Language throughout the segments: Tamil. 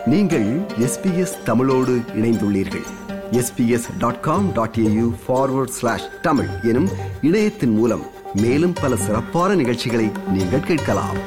நீங்கள் எஸ்பிஎஸ் தமிழோடு இணைந்துள்ளீர்கள் SBS dot com dot AU forward slash Tamil எனும் இணையத்தின் மூலம் மேலும் பல சிறப்பான நிகழ்ச்சிகளை நீங்கள் கேட்கலாம்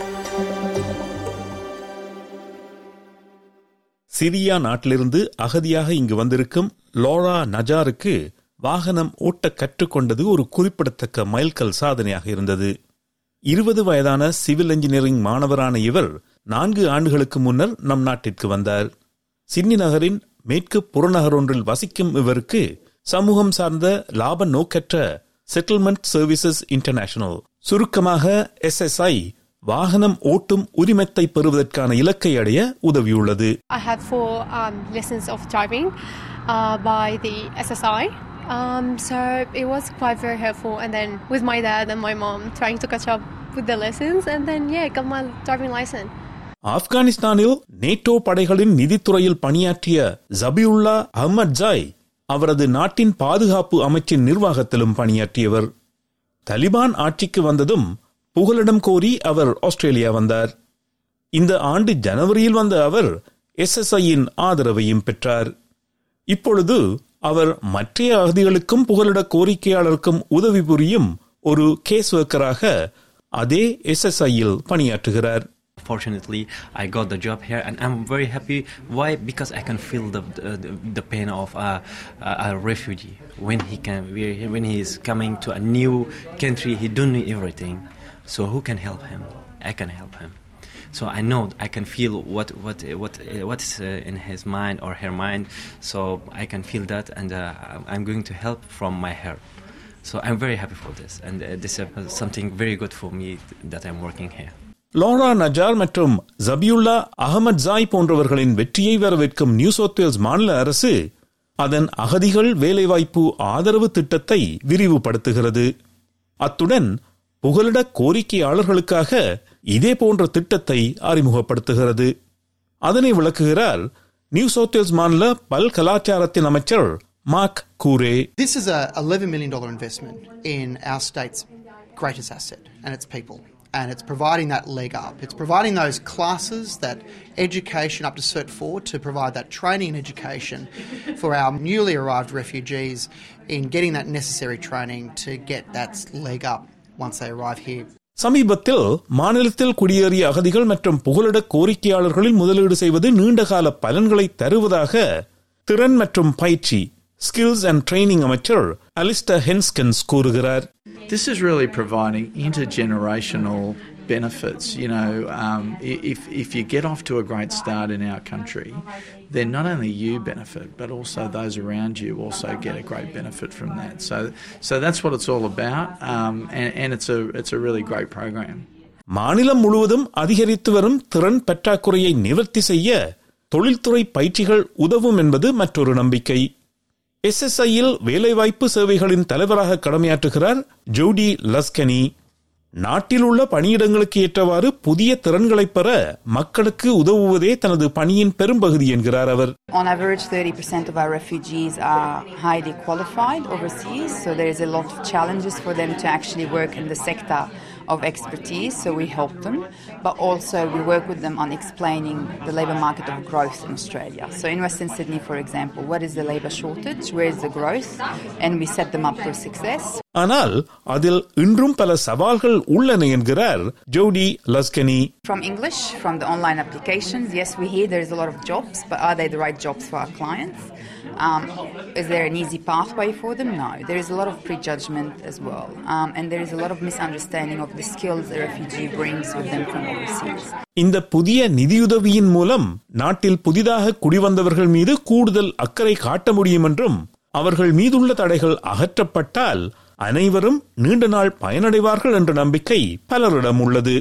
சிரியா நாட்டிலிருந்து அகதியாக இங்கு வந்திருக்கும் லோரா நஜாருக்கு வாகனம் ஓட்ட கற்றுக்கொண்டது ஒரு குறிப்பிடத்தக்க மைல்கல் சாதனையாக இருந்தது இருபது வயதான சிவில் இன்ஜினியரிங் மாணவரான இவர் நான்கு ஆண்டுகளுக்கு முன்னர் நம் நாட்டிற்கு வந்தார் சிட்னி நகரின் மேற்கு புறநகர் ஒன்றில் வசிக்கும் இவருக்கு சமூகம் சார்ந்த லாப நோக்கற்ற செட்டில்மெண்ட் சர்வீசஸ் இன்டர்நேஷனல் சுருக்கமாக எஸ்எஸ்ஐ வாகனம் ஓட்டும் உரிமத்தை பெறுவதற்கான இலக்கை அடைய உதவியுள்ளது I had four um, lessons of driving uh, by the SSI. Um, so it was quite very helpful. And then with my dad and my mom trying to catch up with the lessons, and then yeah, got my driving license. ஆப்கானிஸ்தானில் நேட்டோ படைகளின் நிதித்துறையில் பணியாற்றிய ஜபியுல்லா அஹ்மத் ஜாய் அவரது நாட்டின் பாதுகாப்பு அமைச்சின் நிர்வாகத்திலும் பணியாற்றியவர் தலிபான் ஆட்சிக்கு வந்ததும் புகலிடம் கோரி அவர் ஆஸ்திரேலியா வந்தார் இந்த ஆண்டு ஜனவரியில் வந்த அவர் எஸ்எஸ்ஐயின் ஆதரவையும் பெற்றார் இப்பொழுது அவர் மற்ற அகதிகளுக்கும் புகலிட கோரிக்கையாளருக்கும் உதவி புரியும் ஒரு கேஸ் ஒர்க்கராக அதே எஸ்எஸ்ஐயில் பணியாற்றுகிறார் Fortunately, I got the job here, and I'm very happy. Why? Because I can feel the the, the pain of a, a, a refugee when he can when he is coming to a new country. He don't know everything, so who can help him? I can help him. So I know I can feel what what what what is uh, in his mind or her mind. So I can feel that, and uh, I'm going to help from my heart. So I'm very happy for this, and uh, this is something very good for me that I'm working here. Lora Nazar மற்றும் ஜபியுல்லா அகமது ஜாய் போன்றவர்களின் வெற்றியை வரவேற்கும் நியூ சவுத் வேல்ஸ் மாநில அரசு அதன் அகதிகள் வேலைவாய்ப்பு ஆதரவு திட்டத்தை விரிவுபடுத்துகிறது அத்துடன் புகலிட கோரிக்கையாளர்களுக்காக இதே போன்ற திட்டத்தை அறிமுகப்படுத்துகிறது அதனை விளக்குகிறார் நியூ சவுத் வேல்ஸ் மாநில பல் கலாச்சாரத்தின் அமைச்சர் Mark Coure This is a $11 million investment in our state's greatest asset, and its people. And it's providing that leg up. It's providing those classes, that education up to Cert 4 to provide that training and education for our newly arrived refugees in getting that necessary training to get that leg up once they arrive here. சமீபத்தில் மாநிலத்தில் குடியேறிய அகதிகள் மற்றும் புகலிட கோரிக்கையாளர்களில் முதலீடு செய்வது நீண்டகால பலன்களை தருவதாக திறன் மற்றும் பயிற்சி ஸ்கில்ஸ் அண்ட் ட்ரைனிங் அமைச்சர் அலிஸ்டர் ஹென்ஸ்கன்ஸ் கூறுகிறார் This is really providing intergenerational benefits. You know, um, if, if you get off to a great start in our country, then not only you benefit, but also those around you also get a great benefit from that. So, so that's what it's all about, um, and, and it's a it's a really great program. மாநிலம் முழுவதும் அதிகரித்து வரும் திறன் பற்றாக்குறையை நிவர்த்தி செய்ய தொழில்துறை பயிற்சிகள் உதவும் என்பது மற்றொரு நம்பிக்கை எஸ்எஸ்ஐயில் வேலைவாய்ப்பு சேவைகளின் தலைவராக கடமையாற்றுகிறார் ஜோடி லஸ்கனி நாட்டில் உள்ள பணியிடங்களுக்கு ஏற்றவாறு புதிய திறன்களை பெற மக்களுக்கு உதவுவதே தனது பணியின் பெரும்பகுதி என்கிறார் அவர் On average, 30% of our refugees are highly qualified overseas, so there is a lot of challenges for them to actually work in the sector of expertise, so we help them. But also, we work with them on explaining the labour market of growth in Australia. So, in Western Sydney, for example, what is the labour shortage? Where is the growth? And we set them up for success. ஆனால் அதில் இன்றும் பல சவால்கள் உள்ளன என்கிறார் ஜோடி லஸ்கனி From English, from the online applications, yes, we hear there is a lot of jobs, but are they the right jobs for our clients? Um, is there an easy pathway for them? No. There is a lot of prejudgment as well. Um, and there is a lot of misunderstanding of the skills a refugee brings with them from overseas. இந்த புதிய நிதியுதவியின் மூலம் நாட்டில் புதிதாக குடிவந்தவர்கள் மீது கூடுதல் அக்கறை காட்ட முடியும் என்றும் அவர்கள் மீதுள்ள தடைகள் அகற்றப்பட்டால் அனைவரும் நீண்ட நாள் பயனடைவார்கள் என்ற நம்பிக்கை பலரிடம் உள்ளது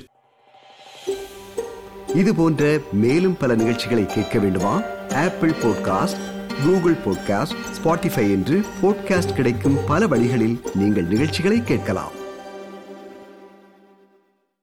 இது போன்ற மேலும் பல நிகழ்ச்சிகளை கேட்க வேண்டுமா Apple podcast Google podcast Spotify என்று பாட்காஸ்ட் கிடைக்கும் பல வழிகளில் நீங்கள் நிகழ்ச்சிகளை கேட்கலாம்